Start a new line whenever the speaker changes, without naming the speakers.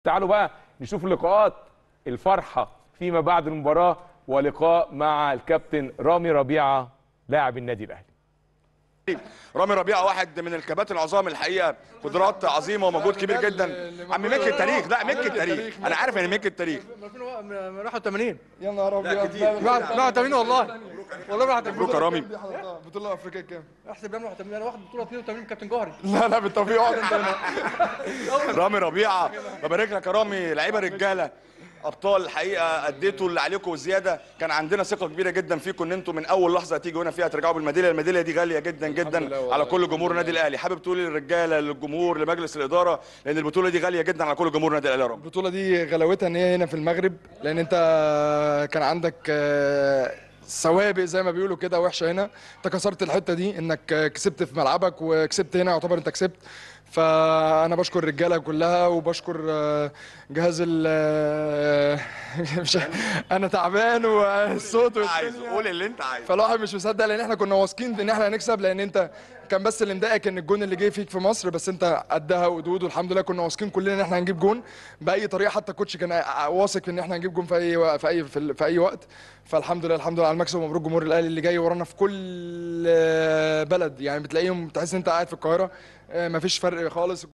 تعالوا بقى نشوف لقاءات الفرحه فيما بعد المباراه ولقاء مع الكابتن رامي ربيعه لاعب النادي الاهلي
رامي ربيعه واحد من الكباتن العظام الحقيقه قدرات عظيمه ومجهود كبير جدا عم مكي التاريخ لا مكي التاريخ انا عارف يعني مكي التاريخ
من 81
يا نهار ابيض
81 والله والله 81
مبروك يا رامي
بطولة افريقية كام؟
احسب يا 81 انا واخد بطوله 82 كابتن جوهري
لا لا بالتوفيق اقعد انت هنا
رامي ربيعه ببارك لك يا رامي لعيبه رجاله ابطال الحقيقه اديتوا اللي عليكم وزياده كان عندنا ثقه كبيره جدا فيكم ان انتم من اول لحظه هتيجوا هنا فيها ترجعوا بالميداليه الميداليه دي غاليه جدا جدا على كل جمهور النادي الاهلي حابب تقول للرجاله للجمهور لمجلس الاداره لان البطوله دي غاليه جدا على كل جمهور النادي الاهلي يا رامي
البطولة دي غلاوتها ان هي هنا في المغرب لان انت كان عندك آه، سوابق زي ما بيقولوا كده وحشه هنا انت كسرت الحته دي انك آه، كسبت في ملعبك وكسبت هنا يعتبر انت كسبت فانا بشكر الرجاله كلها وبشكر آه، جهاز ال آه، مش انا تعبان والصوت
عايز
والدنيا.
قول اللي انت عايزه
فالواحد مش مصدق لان احنا كنا واثقين ان احنا هنكسب لان انت كان بس اللي مضايقك ان الجون اللي جه فيك في مصر بس انت قدها وقدود والحمد لله كنا واثقين كلنا ان احنا هنجيب جون باي طريقه حتى الكوتش كان واثق ان احنا هنجيب جون في اي وق- في اي في, ال- في اي وقت فالحمد لله الحمد لله على المكسب ومبروك جمهور الاهلي اللي جاي ورانا في كل بلد يعني بتلاقيهم تحس ان انت قاعد في القاهره آه، مفيش فرق خالص